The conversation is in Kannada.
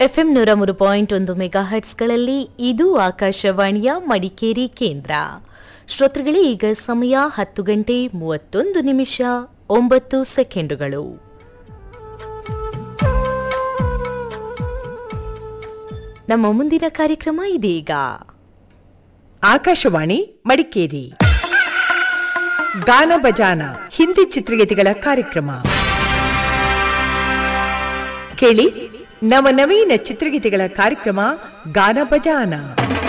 ಎಫ್ಎಂ ನೂರ ಮೂರು ಪಾಯಿಂಟ್ ಒಂದು ಮೆಗಾ ಹರ್ಟ್ಸ್ಗಳಲ್ಲಿ ಇದು ಆಕಾಶವಾಣಿಯ ಮಡಿಕೇರಿ ಕೇಂದ್ರ ಶ್ರೋತೃಗಳೇ ಈಗ ಸಮಯ ಹತ್ತು ಗಂಟೆ ಮೂವತ್ತೊಂದು ನಿಮಿಷ ಒಂಬತ್ತು ಸೆಕೆಂಡುಗಳು ನಮ್ಮ ಮುಂದಿನ ಕಾರ್ಯಕ್ರಮ ಇದೀಗ ಆಕಾಶವಾಣಿ ಮಡಿಕೇರಿ ಗಾನ ಬಜಾನ ಹಿಂದಿ ಚಿತ್ರಗೀತೆಗಳ ಕಾರ್ಯಕ್ರಮ ಕೇಳಿ ನವನವೀನ ಚಿತ್ರಗೀತೆಗಳ ಕಾರ್ಯಕ್ರಮ ಗಾನ ಬಜಾನ